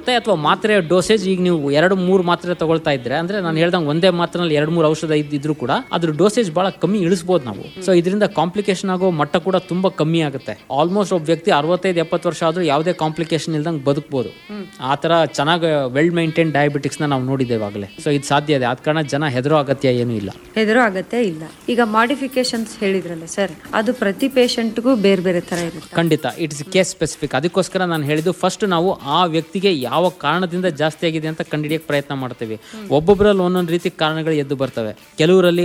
ಮತ್ತೆ ಅಥವಾ ಮಾತ್ರೆಯ ಡೋಸೇಜ್ ಈಗ ನೀವು ಎರಡು ಮೂರು ಮಾತ್ರೆ ತಗೊಳ್ತಾ ಇದ್ರೆ ಅಂದ್ರೆ ನಾನು ಹೇಳ್ದಂಗೆ ಒಂದೇ ಮಾತ್ರೆನಲ್ಲಿ ಎರಡು ಮೂರು ಔಷಧ ಇದ್ದಿದ್ರು ಕೂಡ ಅದ್ರ ಡೋಸೇಜ್ ಬಹಳ ಕಮ್ಮಿ ಇಳಿಸಬಹುದು ನಾವು ಸೊ ಇದರಿಂದ ಕಾಂಪ್ಲಿಕೇಶನ್ ಆಗೋ ಮಟ್ಟ ಕೂಡ ತುಂಬಾ ಕಮ್ಮಿ ಆಗುತ್ತೆ ಆಲ್ಮೋಸ್ಟ್ ಒಬ್ಬ ವ್ಯಕ್ತಿ ಅರವತ್ತೈದು ಎಪ್ಪತ್ತು ವರ್ಷ ಆದ್ರೂ ಯಾವುದೇ ಕಾಂಪ್ಲಿಕೇಶನ್ ಇಲ್ದಂಗೆ ಬದುಕಬಹುದು ಆ ತರ ಚೆನ್ನಾಗಿ ವೆಲ್ ಮೈಂಟೈನ್ ಡಯಾಬಿಟಿಕ್ಸ್ ನ ನಾವು ನೋಡಿದ್ದೇವೆ ಆಗಲೇ ಸೊ ಇದು ಸಾಧ್ಯ ಇದೆ ಆದ ಕಾರಣ ಜನ ಹೆದರೋ ಅಗತ್ಯ ಏನೂ ಇಲ್ಲ ಹೆದರೋ ಅಗತ್ಯ ಇಲ್ಲ ಈಗ ಮಾಡಿಫಿಕೇಶನ್ಸ್ ಹೇಳಿದ್ರಲ್ಲ ಸರ್ ಅದು ಪ್ರತಿ ಪೇಷಂಟ್ಗೂ ಬೇರೆ ಬೇರೆ ತರ ಇರುತ್ತೆ ಖಂಡಿತ ಇಟ್ಸ್ ಕೇಸ್ ಸ್ಪೆಸಿಫಿಕ್ ಅದಕ್ಕೋಸ್ಕರ ನಾನು ಹೇಳಿದ್ದು ಫಸ್ಟ್ ನಾವು ಆ ವ್ಯಕ್ತಿಗೆ ಯಾವ ಕಾರಣದಿಂದ ಜಾಸ್ತಿ ಆಗಿದೆ ಅಂತ ಕಂಡುಹಿಡಿಯಕ್ಕೆ ಪ್ರಯತ್ನ ಮಾಡ್ತೀವಿ ಒಬ್ಬೊಬ್ಬರಲ್ಲಿ ಒಂದೊಂದು ರೀತಿ ಕಾರಣಗಳು ಎದ್ದು ಬರ್ತವೆ ಕೆಲವರಲ್ಲಿ